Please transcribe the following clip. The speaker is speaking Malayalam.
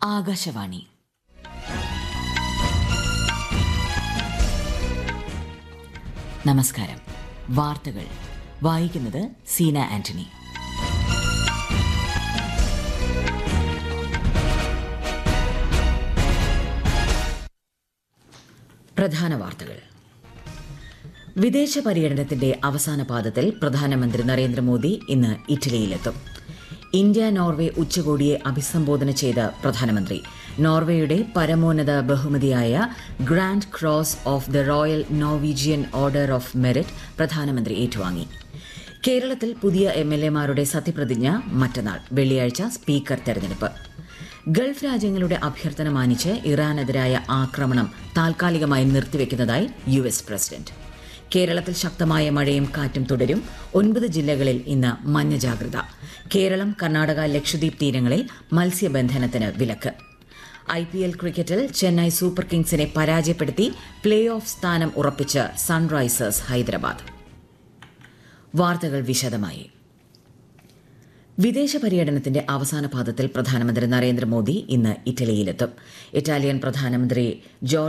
ആകാശവാണി നമസ്കാരം വാർത്തകൾ വായിക്കുന്നത് സീന ആന്റണി പ്രധാന വാർത്തകൾ വിദേശ പര്യടനത്തിന്റെ അവസാന പാദത്തിൽ പ്രധാനമന്ത്രി നരേന്ദ്രമോദി ഇന്ന് ഇറ്റലിയിലെത്തും ഇന്ത്യ നോർവേ ഉച്ചകോടിയെ അഭിസംബോധന ചെയ്ത പ്രധാനമന്ത്രി നോർവേയുടെ പരമോന്നത ബഹുമതിയായ grand cross of the royal Norwegian order of merit പ്രധാനമന്ത്രി ഏറ്റുവാങ്ങി കേരളത്തിൽ പുതിയ എം എൽ എമാരുടെ സത്യപ്രതിജ്ഞ മറ്റന്നാൾ വെള്ളിയാഴ്ച സ്പീക്കർ തെരഞ്ഞെടുപ്പ് ഗൾഫ് രാജ്യങ്ങളുടെ അഭ്യർത്ഥന മാനിച്ച് ഇറാനെതിരായ ആക്രമണം താൽക്കാലികമായി നിർത്തിവെക്കുന്നതായി യു എസ് പ്രസിഡന്റ് കേരളത്തിൽ ശക്തമായ മഴയും കാറ്റും തുടരും ഒൻപത് ജില്ലകളിൽ ഇന്ന് മഞ്ഞ ജാഗ്രത കേരളം കർണാടക ലക്ഷദ്വീപ് തീരങ്ങളിൽ മത്സ്യബന്ധനത്തിന് വിലക്ക് ഐ പി എൽ ക്രിക്കറ്റിൽ ചെന്നൈ സൂപ്പർ കിങ്സിനെ പരാജയപ്പെടുത്തി പ്ലേ ഓഫ് സ്ഥാനം ഉറപ്പിച്ച് സൺറൈസേഴ്സ് ഹൈദരാബാദ് വാർത്തകൾ വിശദമായി വിദേശ പര്യടനത്തിന്റെ അവസാന പാദത്തിൽ പ്രധാനമന്ത്രി നരേന്ദ്രമോദി ഇന്ന് ഇറ്റലിയിലെത്തും ഇറ്റാലിയൻ പ്രധാനമന്ത്രി ജോർജ്